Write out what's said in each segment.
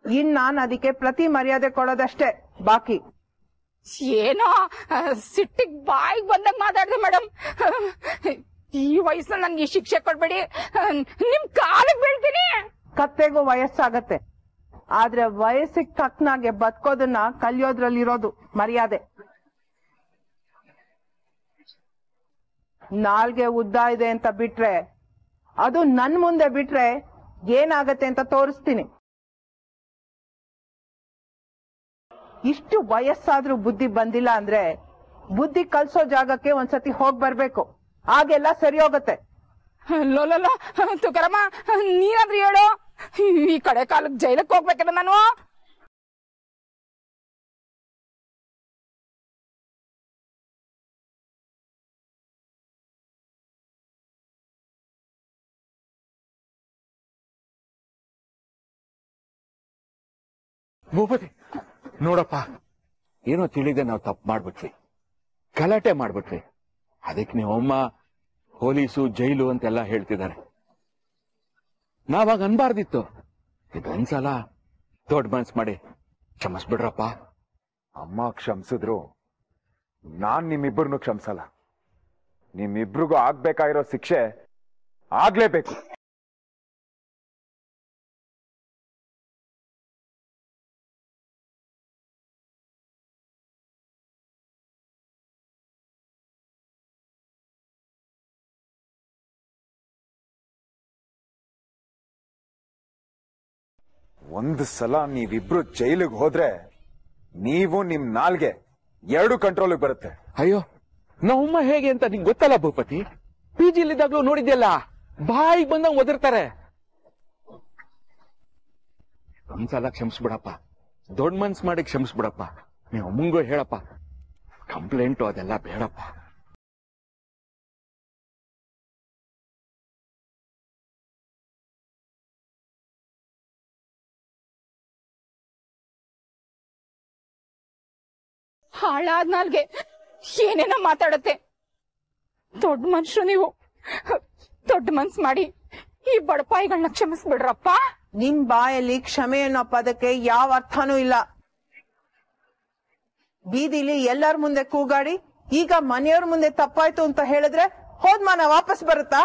ಇನ್ ನಾನ್ ಅದಕ್ಕೆ ಪ್ರತಿ ಮರ್ಯಾದೆ ಕೊಡೋದಷ್ಟೇ ಬಾಕಿ ಏನೋ ಆ, ಸಿಟ್ಟಿಗ್ ಬಾಯಿಗೆ ಬಂದಾಗ ಮಾತಾಡ್ದೆ ಮೇಡಮ್ ಈ ವಯಸ್ಸಲ್ಲಿ ನನ್ಗೆ ಈ ಶಿಕ್ಷೆ ಕೊಡ್ಬೇಡಿ ಆ, ನಿಮ್ ಕಾಲಿಗೆ ಬೀಳ್ತೀನಿ ಕತ್ತೆಗೂ ವಯಸ್ಸಾಗತ್ತೆ ಆದ್ರೆ ವಯಸ್ಸಿಗೆ ತಕ್ಕನಾಗೆ ಬದುಕೋದನ್ನ ಕಲಿಯೋದ್ರಲ್ಲಿರೋದು ಮರ್ಯಾದೆ ನಾಲ್ಗೆ ಉದ್ದ ಇದೆ ಅಂತ ಬಿಟ್ರೆ ಅದು ನನ್ ಮುಂದೆ ಬಿಟ್ರೆ ಏನಾಗತ್ತೆ ಅಂತ ತೋರಿಸ್ತೀನಿ ಇಷ್ಟು ವಯಸ್ಸಾದ್ರೂ ಬುದ್ಧಿ ಬಂದಿಲ್ಲ ಅಂದ್ರೆ ಬುದ್ಧಿ ಕಲ್ಸೋ ಜಾಗಕ್ಕೆ ಒಂದ್ಸತಿ ಹೋಗ್ ಬರ್ಬೇಕು ಆಗೆಲ್ಲ ಸರಿ ಹೋಗತ್ತೆ ಲೋಲೋ ತುಕಾರಮ್ಮ ನೀನಾದ್ರೂ ಹೇಳು ಈ ಕಡೆ ಕಾಲಕ್ಕೆ ಜೈಲಕ್ಕೆ ಹೋಗ್ಬೇಕಲ್ಲ ನಾನು ಭೂಪತಿ ನೋಡಪ್ಪ ಏನೋ ತಿಳಿದೆ ನಾವು ತಪ್ಪು ಮಾಡ್ಬಿಟ್ವಿ ಗಲಾಟೆ ಮಾಡ್ಬಿಟ್ವಿ ಅದಕ್ಕೆ ನೀವಮ್ಮ ಪೊಲೀಸು ಜೈಲು ಅಂತೆಲ್ಲ ಹೇಳ್ತಿದ್ದಾರೆ ನಾವಾಗ ಅನ್ಬಾರ್ದಿತ್ತು ಇದೊಂದ್ಸಲ ದೊಡ್ಡ ಮನ್ಸ್ ಮಾಡಿ ಕ್ಷಮಿಸ್ಬಿಡ್ರಪ್ಪ ಅಮ್ಮ ಕ್ಷಮಿಸಿದ್ರು ನಾನ್ ನಿಮ್ಮಿಬ್ಬರನ್ನು ಕ್ಷಮಿಸಲ್ಲ ನಿಮ್ಮಿಬ್ರಿಗೂ ಆಗ್ಬೇಕಾಗಿರೋ ಶಿಕ್ಷೆ ಆಗ್ಲೇಬೇಕು ಒಂದು ಸಲ ನೀವಿಬ್ರು ಜೈಲಿಗೆ ಹೋದ್ರೆ ನೀವು ನಿಮ್ ನಾಲ್ಗೆ ಎರಡು ಕಂಟ್ರೋಲಿಗೆ ಬರುತ್ತೆ ಅಯ್ಯೋ ನಮ್ಮಮ್ಮ ಹೇಗೆ ಅಂತ ನಿಂಗೆ ಗೊತ್ತಲ್ಲ ಭೂಪತಿ ಪಿ ಜಿಲಿದ್ದಾಗ್ಲೂ ನೋಡಿದ್ಯಲ್ಲ ಬಾಯಿಗೆ ಬಂದಂಗ್ ಒದರ್ತಾರೆ ಒಂದ್ಸಲ ಕ್ಷಮಿಸ್ಬಿಡಪ್ಪ ದೊಡ್ಡ ಮನ್ಸ್ ಮಾಡಿ ಕ್ಷಮಿಸ್ಬಿಡಪ್ಪ ನೀವು ಅಮ್ಮಂಗೂ ಹೇಳಪ್ಪ ಕಂಪ್ಲೇಂಟು ಅದೆಲ್ಲ ಬೇಡಪ್ಪ ಹಾಳಾದ್ ನಾಲ್ಗೆ ಏನೇನೋ ಮಾತಾಡತ್ತೆ ದೊಡ್ಡ ಮನುಷ್ಯರು ನೀವು ದೊಡ್ಡ ಮನ್ಸ್ ಮಾಡಿ ಈ ಬಡಪಾಯಿಗಳನ್ನ ಕ್ಷಮಿಸ್ಬಿಡ್ರಪ್ಪ ನಿಮ್ ಬಾಯಲ್ಲಿ ಕ್ಷಮೆ ಅನ್ನೋ ಪದಕ್ಕೆ ಯಾವ ಅರ್ಥನೂ ಇಲ್ಲ ಬೀದಿಲಿ ಎಲ್ಲರ ಮುಂದೆ ಕೂಗಾಡಿ ಈಗ ಮನೆಯವ್ರ ಮುಂದೆ ತಪ್ಪಾಯ್ತು ಅಂತ ಹೇಳಿದ್ರೆ ಹೋದ್ಮಾನ ವಾಪಸ್ ಬರುತ್ತಾ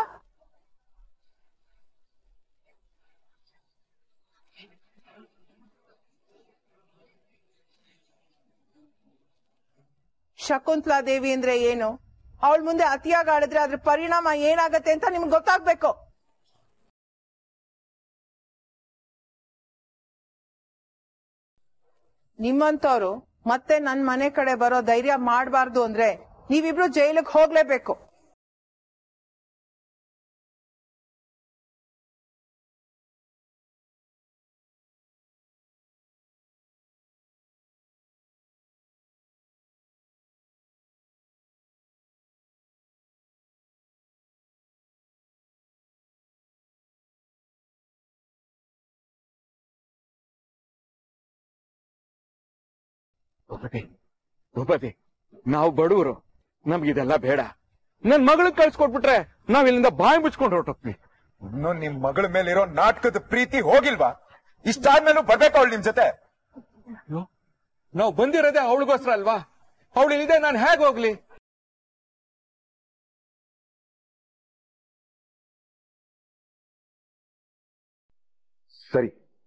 ಶಕುಂತಲಾ ದೇವಿ ಅಂದ್ರೆ ಏನು ಅವಳ ಮುಂದೆ ಅತಿಯಾಗಿ ಆಡಿದ್ರೆ ಅದ್ರ ಪರಿಣಾಮ ಏನಾಗತ್ತೆ ಅಂತ ನಿಮ್ಗೆ ಗೊತ್ತಾಗ್ಬೇಕು ನಿಮ್ಮಂತವ್ರು ಮತ್ತೆ ನನ್ ಮನೆ ಕಡೆ ಬರೋ ಧೈರ್ಯ ಮಾಡಬಾರ್ದು ಅಂದ್ರೆ ನೀವಿಬ್ರು ಜೈಲಿಗೆ ಹೋಗ್ಲೇಬೇಕು ಭೂಪತಿ ಭೂಪತಿ ನಾವು ಬಡವರು ನಮ್ಗಿದೆಲ್ಲ ಬೇಡ ನನ್ ಮಗಳಿಗೆ ಕಳ್ಸ್ಕೊಟ್ಬಿಟ್ರೆ ನಾವ್ ಇಲ್ಲಿಂದ ಬಾಯಿ ಮುಚ್ಕೊಂಡು ಹೊರಟೋಗ್ತೀವಿ ಇನ್ನು ನಿಮ್ ಮಗಳ ಮೇಲಿರೋ ನಾಟಕದ ಪ್ರೀತಿ ಹೋಗಿಲ್ವಾ ಇಷ್ಟಾದ್ಮೇಲೂ ಬರ್ಬೇಕಾ ಅವಳು ನಿಮ್ ಜೊತೆ ನಾವು ಬಂದಿರೋದೇ ಅವಳಿಗೋಸ್ಕರ ಅಲ್ವಾ ಅವಳು ಇಲ್ಲಿದೆ ನಾನು ಹೇಗೆ ಹೋಗ್ಲಿ ಸರಿ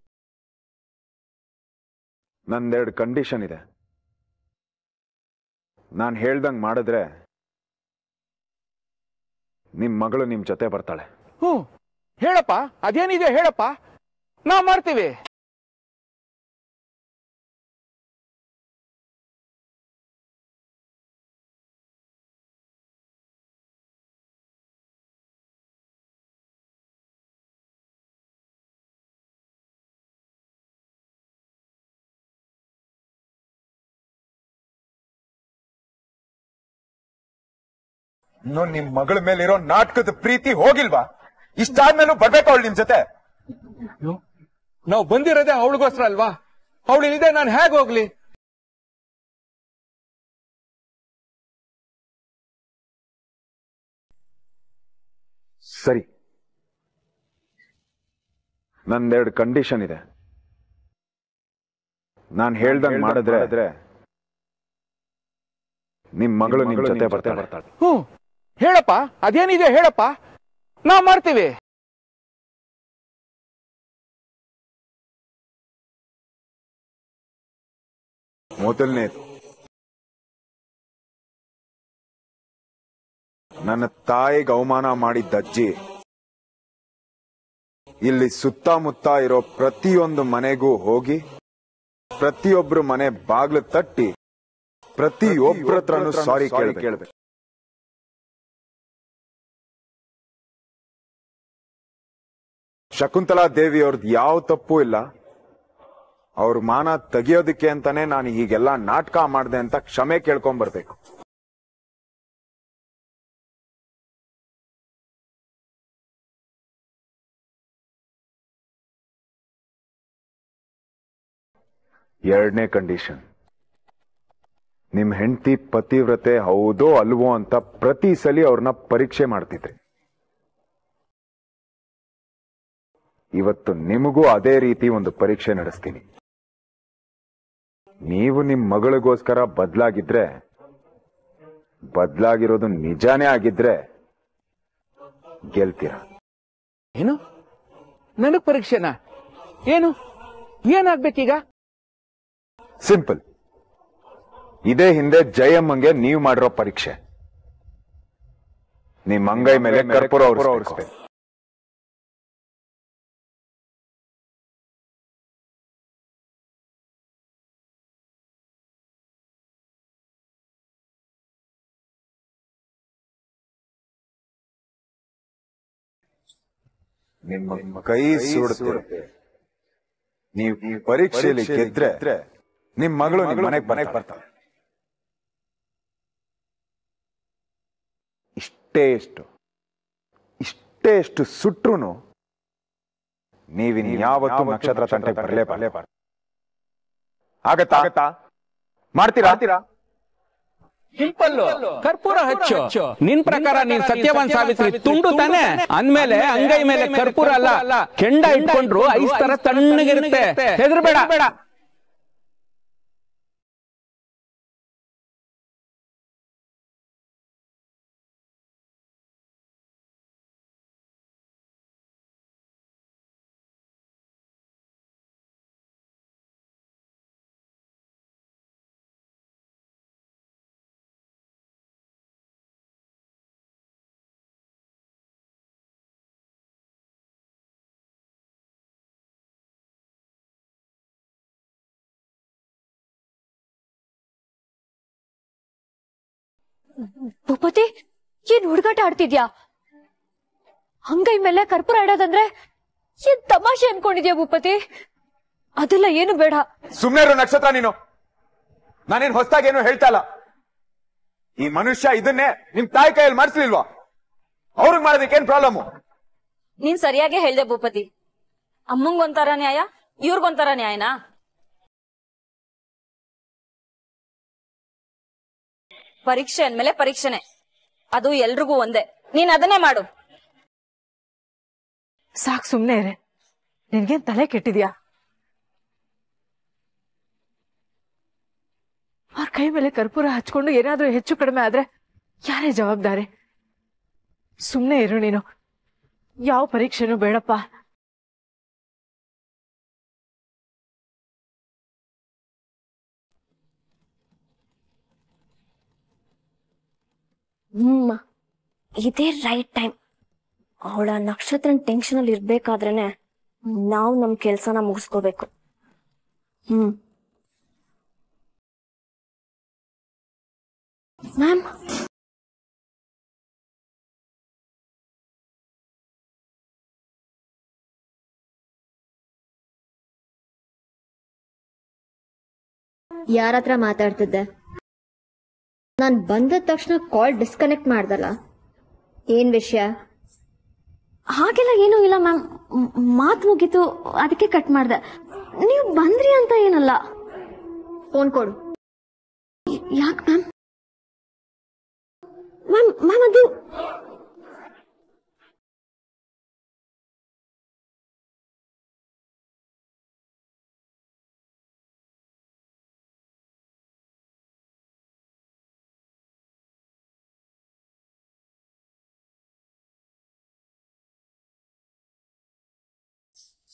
ನಂದೆರಡು ಕಂಡೀಷನ್ ಇದೆ ನಾನ್ ಹೇಳ್ದಂಗ್ ಮಾಡಿದ್ರೆ ನಿಮ್ ಮಗಳು ನಿಮ್ ಜೊತೆ ಬರ್ತಾಳೆ ಹ್ಞೂ ಹೇಳಪ್ಪ ಅದೇನಿದೆ ಹೇಳಪ್ಪ ನಾವ್ ಮಾಡ್ತೀವಿ ಇನ್ನು ನಿಮ್ ಮಗಳ ಮೇಲಿರೋ ನಾಟಕದ ಪ್ರೀತಿ ಹೋಗಿಲ್ವಾ ಇಷ್ಟಾದ್ಮೇಲೂ ಬರ್ಬೇಕಾ ಅವಳು ನಿಮ್ ಜೊತೆ ನಾವು ಬಂದಿರೋದೇ ಅವಳಿಗೋಸ್ಕರ ಅಲ್ವಾ ಅವಳು ಇಲ್ಲಿದೆ ನಾನು ಹೇಗೆ ಹೋಗ್ಲಿ ಸರಿ ನಂದೆರಡು ಕಂಡೀಷನ್ ಇದೆ ನಾನು ಹೇಳ್ದಂಗ್ ಮಾಡಿದ್ರೆ ನಿಮ್ ಮಗಳು ನಿಮ್ ಜೊತೆ ಬರ್ತಾಳೆ ಹ್ಞೂ ಹೇಳಪ್ಪ ಅದೇನಿದೆ ಹೇಳಪ್ಪ ನಾವ್ ಮಾಡ್ತೀವಿ ಮೊದಲನೇದು ನನ್ನ ತಾಯಿಗೆ ಅವಮಾನ ಮಾಡಿದ್ದ ಅಜ್ಜಿ ಇಲ್ಲಿ ಸುತ್ತಮುತ್ತ ಇರೋ ಪ್ರತಿಯೊಂದು ಮನೆಗೂ ಹೋಗಿ ಪ್ರತಿಯೊಬ್ರು ಮನೆ ಬಾಗ್ಲು ತಟ್ಟಿ ಪ್ರತಿಯೊಬ್ಬರ ಹತ್ರನೂ ಸಾರಿ ಕೇಳಬೇಕು ಶಕುಂತಲಾ ದೇವಿ ಅವ್ರದ್ದು ಯಾವ ತಪ್ಪು ಇಲ್ಲ ಅವ್ರ ಮಾನ ತೆಗಿಯೋದಕ್ಕೆ ಅಂತಾನೆ ನಾನು ಹೀಗೆಲ್ಲ ನಾಟಕ ಮಾಡಿದೆ ಅಂತ ಕ್ಷಮೆ ಕೇಳ್ಕೊಂಡ್ ಬರ್ಬೇಕು ಎರಡನೇ ಕಂಡೀಷನ್ ನಿಮ್ ಹೆಂಡತಿ ಪತಿವ್ರತೆ ಹೌದೋ ಅಲ್ವೋ ಅಂತ ಪ್ರತಿ ಸಲ ಅವ್ರನ್ನ ಪರೀಕ್ಷೆ ಮಾಡ್ತಿದ್ರಿ ಇವತ್ತು ನಿಮಗೂ ಅದೇ ರೀತಿ ಒಂದು ಪರೀಕ್ಷೆ ನಡೆಸ್ತೀನಿ ನೀವು ನಿಮ್ ಮಗಳಿಗೋಸ್ಕರ ಬದ್ಲಾಗಿದ್ರೆ ಬದ್ಲಾಗಿರೋದು ನಿಜಾನೇ ಆಗಿದ್ರೆ ಗೆಲ್ತೀರ ಏನು ನನಗ್ ಪರೀಕ್ಷೆನಾ ಏನು ಏನಾಗ್ಬೇಕೀಗ ಸಿಂಪಲ್ ಇದೇ ಹಿಂದೆ ಜಯಮ್ಮಂಗೆ ನೀವು ಮಾಡಿರೋ ಪರೀಕ್ಷೆ ನಿಮ್ ಅಂಗೈ ಮೇಲೆ ಕರ್ಪೂರ ಉರಿಸ್ಬೇಕು ನಿಮ್ಮ ಕೈ ಸುಡುತ್ತೆ ನೀವು ಪರೀಕ್ಷೆಯಲ್ಲಿ ಗೆದ್ರೆ ನಿಮ್ ಮಗಳು ನಿಮ್ ಮನೆಗೆ ಮನೆಗೆ ಬರ್ತಾಳೆ ಇಷ್ಟೇ ಎಷ್ಟು ಇಷ್ಟೇ ಎಷ್ಟು ಸುಟ್ರು ನೀವಿನ್ ಯಾವತ್ತು ನಕ್ಷತ್ರ ತಂಟೆ ಬರಲೇ ಬರಲೇಬಾರ್ದು ಆಗತ್ತಾ ಆಗತ್ತಾ ಮಾಡ್ತೀರಾ ಕರ್ಪೂರ ಹಚ್ಚು ನಿನ್ ಪ್ರಕಾರ ನೀನ್ ಸತ್ಯವಾನ್ ಸಾವಿತ್ರಿ ತುಂಡು ತಾನೆ ಅಂದ್ಮೇಲೆ ಅಂಗೈ ಮೇಲೆ ಕರ್ಪೂರ ಅಲ್ಲ ಕೆಂಡ ಇಟ್ಕೊಂಡ್ರು ಐಸ್ ತರ ತಣ್ಣಗಿರುತ್ತೆ ಹೆದರ್ಬೇಡ ಬೇಡ ಭೂಪತಿ ಏನ್ ಹುಡುಗಾಟ ಆಡ್ತಿದ್ಯಾ ಅಂಗೈ ಮೇಲೆ ಕರ್ಪೂರ ಇಡೋದಂದ್ರೆ ಏನ್ ತಮಾಷೆ ಅನ್ಕೊಂಡಿದ್ಯಾ ಭೂಪತಿ ಅದೆಲ್ಲ ಏನು ಬೇಡ ಸುಮ್ನೆ ಇರು ನಕ್ಷತ್ರ ನೀನು ನಾನೇನ್ ಹೊಸದಾಗೇನು ಹೇಳ್ತಾ ಇಲ್ಲ ಈ ಮನುಷ್ಯ ಇದನ್ನೇ ನಿಮ್ ತಾಯಿ ಕೈಯಲ್ಲಿ ಮಾಡಿಸ್ಲಿಲ್ವಾ ಅವ್ರಿಗೆ ಮಾಡೋದಕ್ಕೆ ಏನ್ ಪ್ರಾಬ್ಲಮ್ ನೀನ್ ಸರಿಯಾಗಿ ಹೇಳ್ದೆ ಭೂಪತಿ ಅಮ್ಮಂಗೊಂಥರ ನ್ಯಾಯ ಇವ್ರಿಗೊಂಥರ ನ್ಯಾಯನಾ ಪರೀಕ್ಷೆ ಅಂದ್ಮೇಲೆ ಪರೀಕ್ಷೆನೆ ಅದು ಎಲ್ರಿಗೂ ಒಂದೇ ನೀನ್ ಅದನ್ನೇ ಮಾಡು ಸಾಕ್ ಸುಮ್ನೆ ಇರೆ ನಿನ್ಗೇನ್ ತಲೆ ಕೆಟ್ಟಿದ್ಯಾ ಅವ್ರ ಕೈ ಮೇಲೆ ಕರ್ಪೂರ ಹಚ್ಕೊಂಡು ಏನಾದ್ರೂ ಹೆಚ್ಚು ಕಡಿಮೆ ಆದ್ರೆ ಯಾರೇ ಜವಾಬ್ದಾರಿ ಸುಮ್ನೆ ಇರು ನೀನು ಯಾವ ಪರೀಕ್ಷೆನೂ ಬೇಡಪ್ಪ ಹ್ಮ್ ಇದೇ ರೈಟ್ ಟೈಮ್ ಅವಳ ನಕ್ಷತ್ರ ಟೆನ್ಷನ್ ಅಲ್ಲಿ ಇರ್ಬೇಕಾದ್ರೇನೆ ನಾವು ನಮ್ ಕೆಲ್ಸನ ಮುಗಿಸ್ಕೋಬೇಕು ಹ್ಮ್ ಮ್ಯಾಮ್ ಯಾರ ಹತ್ರ ಮಾತಾಡ್ತಿದ್ದೆ ನಾನ್ ಬಂದ ತಕ್ಷಣ ಕಾಲ್ ಡಿಸ್ಕನೆಕ್ಟ್ ಮಾಡ್ದಲ್ಲ ಏನ್ ವಿಷಯ ಹಾಗೆಲ್ಲ ಏನೂ ಇಲ್ಲ ಮ್ಯಾಮ್ ಮಾತು ಮುಗೀತು ಅದಕ್ಕೆ ಕಟ್ ಮಾಡ್ದೆ ನೀವು ಬಂದ್ರಿ ಅಂತ ಏನಲ್ಲ ಫೋನ್ ಕೊಡು ಯಾಕೆ ಮ್ಯಾಮ್ ಮ್ಯಾಮ್ ಮ್ಯಾಮ್ ಅದು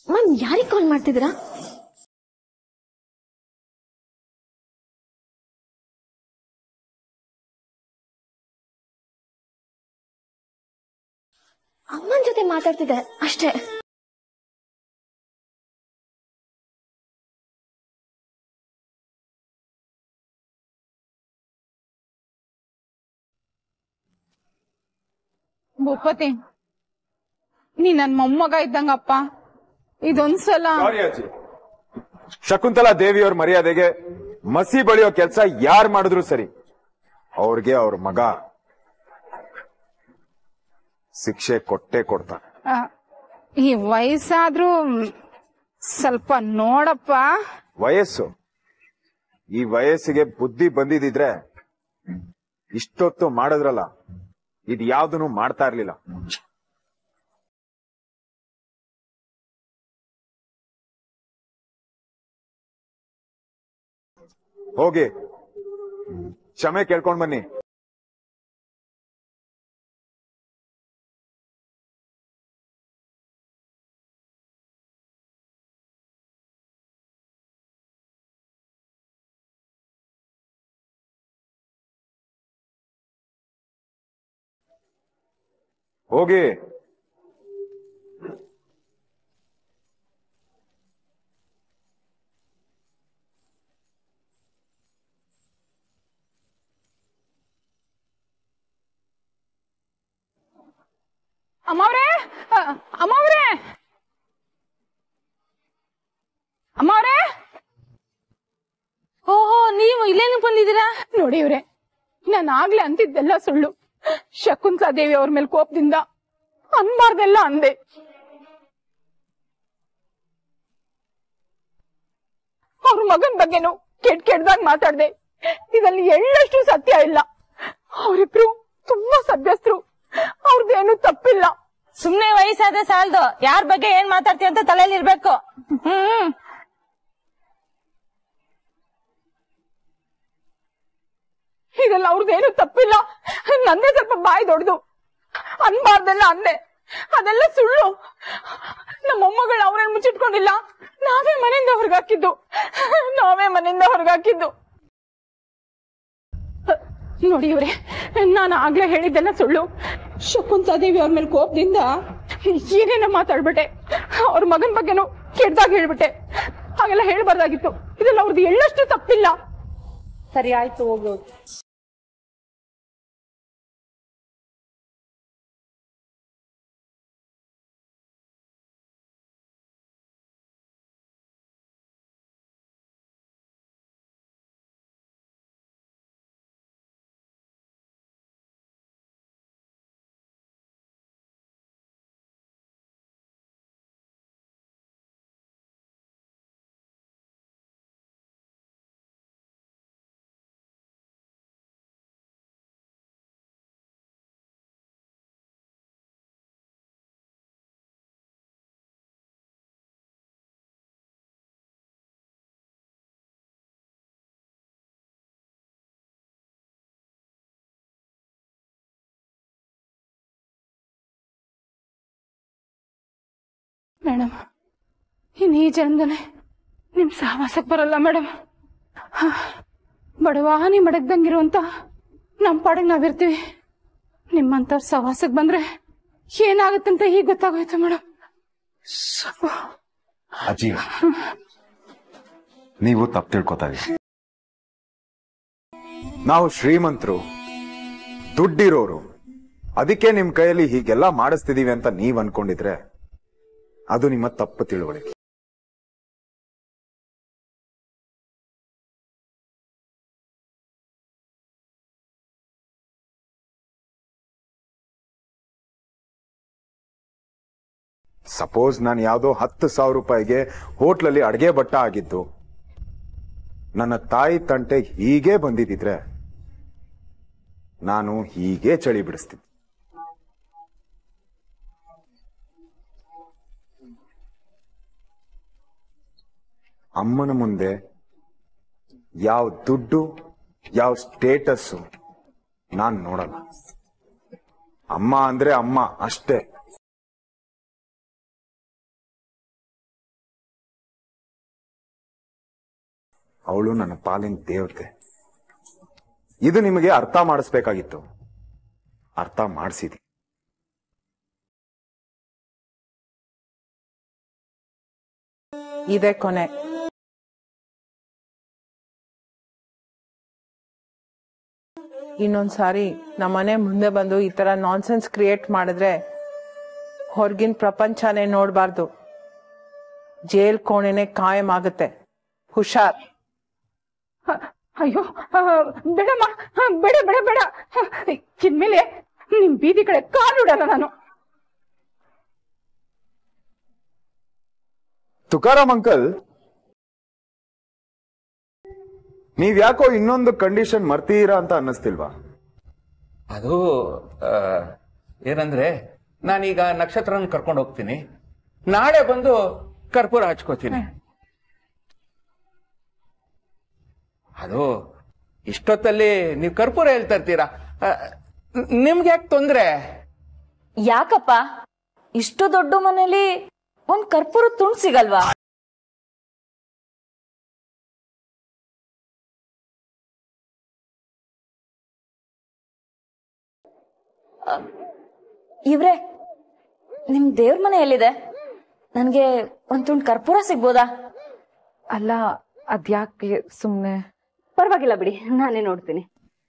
ಮ್ಯಾಮ್ ಯಾರಿಗೆ ಕಾಲ್ ಮಾಡ್ತಿದ್ದೀರಾ ಅಮ್ಮನ ಜೊತೆ ಮಾತಾಡ್ತಿದ್ದೆ ಅಷ್ಟೇ ಭೂಪತಿ ನೀ ನನ್ ಮೊಮ್ಮಗ ಇದ್ದಂಗಪ್ಪ ಇದೊಂದ್ಸಲ ಸಾರಿ ಅಜ್ಜಿ ಶಕುಂತಲಾ ದೇವಿಯವ್ರ ಮರ್ಯಾದೆಗೆ ಮಸಿ ಬಳಿಯೋ ಕೆಲಸ ಯಾರ್ ಮಾಡಿದ್ರು ಸರಿ ಅವ್ರಿಗೆ ಅವ್ರ ಮಗ ಶಿಕ್ಷೆ ಕೊಟ್ಟೆ ಕೊಡ್ತಾನೆ ಆ, ಈ ವಯಸ್ಸಾದ್ರೂ ಸ್ವಲ್ಪ ನೋಡಪ್ಪ ವಯಸ್ಸು ಈ ವಯಸ್ಸಿಗೆ ಬುದ್ಧಿ ಬಂದಿದ್ರೆ ಇಷ್ಟೊತ್ತು ಮಾಡಿದ್ರಲ್ಲ ಇದು ಯಾವ್ದನ್ನು ಮಾಡ್ತಾ ಇರ್ಲಿಲ್ಲ ಹೋಗಿ ಕ್ಷಮೆ ಕೇಳ್ಕೊಂಡ್ ಬನ್ನಿ ಹೋಗಿ ಅಮ್ಮವ್ರೆ ಆ, ಅಮ್ಮವ್ರೆ ಅಮ್ಮವ್ರೆ ಓಹೋ ನೀವು ಇಲ್ಲೇನು ಬಂದಿದ್ದೀರಾ ನೋಡಿ ಇವ್ರೆ ನಾನು ಆಗ್ಲೇ ಅಂತಿದ್ದೆಲ್ಲ ಸುಳ್ಳು ಶಕುಂತಲಾ ದೇವಿ ಅವ್ರ ಮೇಲೆ ಕೋಪದಿಂದ ಅನ್ಬಾರ್ದೆಲ್ಲ ಅಂದೆ ಅವ್ರ ಮಗನ್ ಬಗ್ಗೆನು ಕೆಟ್ ಕೆಟ್ಟದಾಗ ಮಾತಾಡ್ದೆ ಇದ್ರಲ್ಲಿ ಎಳ್ಳಷ್ಟು ಸತ್ಯ ಇಲ್ಲ ಅವರಿಬ್ರು ತುಂಬಾ ಸಭ್ಯಸ್ಥರು ಅವ್ರದ್ದೇನು ತಪ್ಪಿಲ್ಲ ಸುಮ್ನೆ ವಯಸ್ಸಾದ್ರೆ ಸಾಲದು ಯಾರ ಬಗ್ಗೆ ಏನ್ ಮಾತಾಡ್ತೀಯ ಅಂತ ತಲೆಯಲ್ಲಿ ಇರ್ಬೇಕು ಹ್ಮ್ ಇದೆಲ್ಲ ಅವ್ರದ್ದೇನು ತಪ್ಪಿಲ್ಲ ನಂದೇ ಸ್ವಲ್ಪ ಬಾಯಿ ದೊಡ್ದು ಅನ್ಬಾರ್ದೆಲ್ಲ ಅಂದೆ ಅದೆಲ್ಲ ಸುಳ್ಳು ನಮ್ಮ ಮೊಮ್ಮಗಳು ಅವ್ರನ್ನ ಮುಚ್ಚಿಟ್ಕೊಂಡಿಲ್ಲ ನಾವೇ ಮನೆಯಿಂದ ಹೊರಗಾಕಿದ್ದು ನಾವೇ ಮನೆಯಿಂದ ಹೊರಗಾಕಿದ್ದು ನೋಡಿ ಇವ್ರೆ ನಾನು ಆಗ್ಲೇ ಹೇಳಿದ್ದೆಲ್ಲ ಸುಳ್ಳು ಶಕುಂತಲಾ ದೇವಿ ಅವ್ರ ಮೇಲೆ ಕೋಪದಿಂದ ಏನೇನೋ ಮಾತಾಡ್ಬಿಟ್ಟೆ ಅವ್ರ ಮಗನ್ ಬಗ್ಗೆನೂ ಕೆಟ್ಟದಾಗ ಹೇಳ್ಬಿಟ್ಟೆ ಹಾಗೆಲ್ಲ ಹೇಳ್ಬಾರ್ದಾಗಿತ್ತು ಇದೆಲ್ಲ ಅವ್ರದ್ದು ಎಳ್ಳಷ್ಟು ತಪ್ಪಿಲ್ಲ ಸರಿ ಆಯ್ತು ಹೋಗೋದು ಮೇಡಮ್ ಇನ್ನು ಈ ಜನ್ಮದಲ್ಲೇ ನಿಮ್ ಸಹವಾಸಕ್ಕೆ ಬರಲ್ಲ ಮೇಡಮ್ ಬಡವಾನಿ ಮಡಗ್ದಂಗಿರುವಂತ ನಮ್ ಪಾಡಿಗೆ ನಾವಿರ್ತೀವಿ ನಿಮ್ಮಂತವ್ರ ಸಹವಾಸಕ್ಕೆ ಬಂದ್ರೆ ಏನಾಗುತ್ತಂತ ಈಗ ಗೊತ್ತಾಗೋಯ್ತು ಮೇಡಮ್ ಅಜ್ಜಿ ನೀವು ತಪ್ಪು ತಿಳ್ಕೊತಾ ಇದೀರಿ ನಾವು ಶ್ರೀಮಂತರು ದುಡ್ಡಿರೋರು ಅದಕ್ಕೆ ನಿಮ್ ಕೈಯಲ್ಲಿ ಹೀಗೆಲ್ಲ ಮಾಡಿಸ್ತಿದೀವಿ ಅಂತ ನೀವ್ ಅನ್ಕೊಂಡಿದ್ರೆ ಅದು ನಿಮ್ಮ ತಪ್ಪು ತಿಳುವಳಿಕೆ ಸಪೋಸ್ ನಾನು ಯಾವುದೋ ಹತ್ತು ಸಾವಿರ ರೂಪಾಯಿಗೆ ಹೋಟ್ಲಲ್ಲಿ ಅಡ್ಗೆ ಬಟ್ಟ ಆಗಿದ್ದು ನನ್ನ ತಾಯಿ ತಂಟೆ ಹೀಗೆ ಬಂದಿದ್ದಿದ್ರೆ ನಾನು ಹೀಗೆ ಚಳಿ ಬಿಡಿಸ್ತಿದ್ದೆ ಅಮ್ಮನ ಮುಂದೆ ಯಾವ ದುಡ್ಡು ಯಾವ ಸ್ಟೇಟಸ್ಸು ನಾನ್ ನೋಡಲ್ಲ ಅಮ್ಮ ಅಂದ್ರೆ ಅಮ್ಮ ಅಷ್ಟೇ ಅವಳು ನನ್ನ ಪಾಲಿನ ದೇವತೆ ಇದು ನಿಮಗೆ ಅರ್ಥ ಮಾಡಿಸ್ಬೇಕಾಗಿತ್ತು ಅರ್ಥ ಮಾಡಿಸಿದಿ ಇದೇ ಕೊನೆ ಇನ್ನೊಂದ್ಸಾರಿ ನಮ್ಮನೆ ಮುಂದೆ ಬಂದು ಈ ತರ ನಾನ್ಸೆನ್ಸ್ ಕ್ರಿಯೇಟ್ ಮಾಡಿದ್ರೆ ಹೊರಗಿನ ಪ್ರಪಂಚನೇ ನೋಡ್ಬಾರ್ದು ಜೈಲ್ ಕೋಣೆನೆ ಕಾಯಂ ಆಗುತ್ತೆ ಹುಷಾರ್ ಅಯ್ಯೋ ಆ, ಬೇಡಮ್ಮ ಆ, ಬೇಡ ಬೇಡ ಬೇಡ ಇನ್ಮೇಲೆ ನಿಮ್ ಬೀದಿ ಕಡೆ ಕಾಲಿಡಲ್ಲ ನಾನು ತುಕಾರಾಮ್ ಅಂಕಲ್ ನೀವ್ ಯಾಕೋ ಇನ್ನೊಂದು ಕಂಡೀಷನ್ ಮರ್ತೀರಾ ಅಂತ ಅನ್ನಿಸ್ತಿಲ್ವಾ ಅದು ಆ, ಏನಂದ್ರೆ ನಾನೀಗ ನಕ್ಷತ್ರನ ಕರ್ಕೊಂಡು ಹೋಗ್ತೀನಿ ನಾಳೆ ಬಂದು ಕರ್ಪೂರ ಹಚ್ಕೋತೀನಿ ಅದು ಇಷ್ಟೊತ್ತಲ್ಲಿ ನೀವು ಕರ್ಪೂರ ಹೇಳ್ತಾ ಇರ್ತೀರಾ ಆ, ನಿಮ್ಗೆ ಯಾಕೆ ತೊಂದ್ರೆ ಯಾಕಪ್ಪ ಇಷ್ಟು ದೊಡ್ಡ ಮನೇಲಿ ಒಂದ್ ಕರ್ಪೂರ ತುಂಡ್ ಸಿಗಲ್ವಾ ಅ, ಇವ್ರೆ ನಿಮ್ ದೇವ್ರ ಮನೆ ಎಲ್ಲಿದೆ ನನ್ಗೆ ಒಂದ್ ತುಂಡ್ ಕರ್ಪೂರ ಸಿಗ್ಬೋದಾ ಅಲ್ಲ ಅದ್ಯಾಕೆ ಸುಮ್ನೆ ಪರವಾಗಿಲ್ಲ ಬಿಡಿ ನಾನೇ ನೋಡ್ತೀನಿ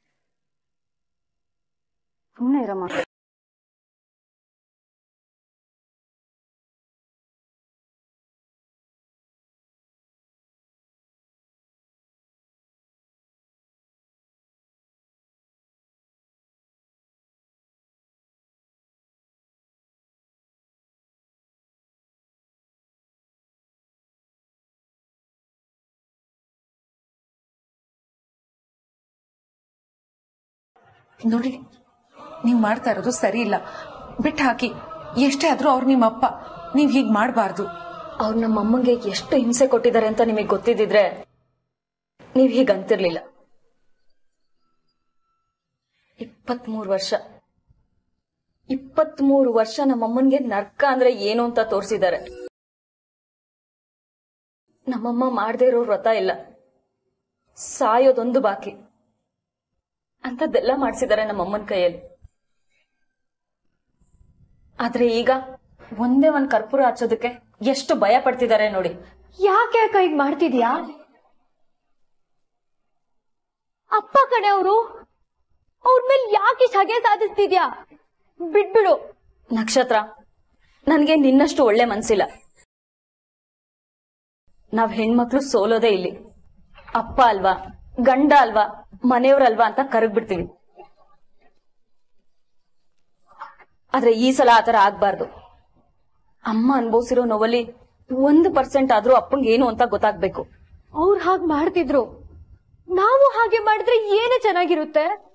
ಸುಮ್ಮನೆ ಇರಮ್ಮ ನೋಡಿ ನೀವ್ ಮಾಡ್ತಾ ಇರೋದು ಸರಿ ಇಲ್ಲ ಬಿಟ್ಟು ಹಾಕಿ ಎಷ್ಟೇ ಆದ್ರೂ ಅವ್ರು ನಿಮ್ಮ ಅಪ್ಪ ನೀವ್ ಹೀಗ್ ಮಾಡ್ಬಾರ್ದು ಅವ್ರು ನಮ್ಮ ಅಮ್ಮಂಗೆ ಎಷ್ಟು ಹಿಂಸೆ ಕೊಟ್ಟಿದ್ದಾರೆ ಅಂತ ನಿಮಗೆ ಗೊತ್ತಿದ್ದಿದ್ರೆ ನೀವ್ ಹೀಗ್ ಅಂತಿರ್ಲಿಲ್ಲ ಇಪ್ಪತ್ಮೂರು ವರ್ಷ ಇಪ್ಪತ್ಮೂರು ವರ್ಷ ನಮ್ಮಮ್ಮನ್ಗೆ ನರ್ಕ ಅಂದ್ರೆ ಏನು ಅಂತ ತೋರಿಸಿದ್ದಾರೆ ನಮ್ಮಮ್ಮ ಮಾಡದೇ ಇರೋ ವ್ರತ ಇಲ್ಲ ಸಾಯೋದೊಂದು ಬಾಕಿ ಅಂತದ್ದೆಲ್ಲ ಮಾಡಿಸಿದ್ದಾರೆ ನಮ್ಮಮ್ಮನ ಕೈಯಲ್ಲಿ ಆದ್ರೆ ಈಗ ಒಂದೇ ಒಂದ್ ಕರ್ಪೂರ ಹಚ್ಚೋದಕ್ಕೆ ಎಷ್ಟು ಭಯ ಪಡ್ತಿದ್ದಾರೆ ನೋಡಿ ಯಾಕೆ ಅಕ್ಕ ಈಗ ಮಾಡ್ತಿದ್ಯಾ ಅಪ್ಪ ಕಡೆ ಅವರು ಅವ್ರ ಮೇಲೆ ಯಾಕೆ ಇಷ್ಟ್ ಹಗೆ ಸಾಧಿಸ್ತಿದ್ಯಾ ಬಿಟ್ಬಿಡು ನಕ್ಷತ್ರ ನನ್ಗೆ ನಿನ್ನಷ್ಟು ಒಳ್ಳೆ ಮನ್ಸಿಲ್ಲ ನಾವ್ ಹೆಣ್ಮಕ್ಳು ಸೋಲೋದೇ ಇಲ್ಲಿ ಅಪ್ಪ ಅಲ್ವಾ ಗಂಡ ಅಲ್ವಾ ಮನೆಯವ್ರಲ್ವಾ ಅಂತ ಕರಗ್ಬಿಡ್ತೀವಿ ಆದ್ರೆ ಈ ಸಲ ಆತರ ಆಗ್ಬಾರ್ದು ಅಮ್ಮ ಅನ್ಭವಿಸಿರೋ ನೋವಲ್ಲಿ ಒಂದು ಪರ್ಸೆಂಟ್ ಆದ್ರೂ ಅಪ್ಪಂಗೆ ಏನು ಅಂತ ಗೊತ್ತಾಗ್ಬೇಕು ಅವ್ರು ಹಾಗೆ ಮಾಡ್ತಿದ್ರು ನಾವು ಹಾಗೆ ಮಾಡಿದ್ರೆ ಏನೇ ಚೆನ್ನಾಗಿರುತ್ತೆ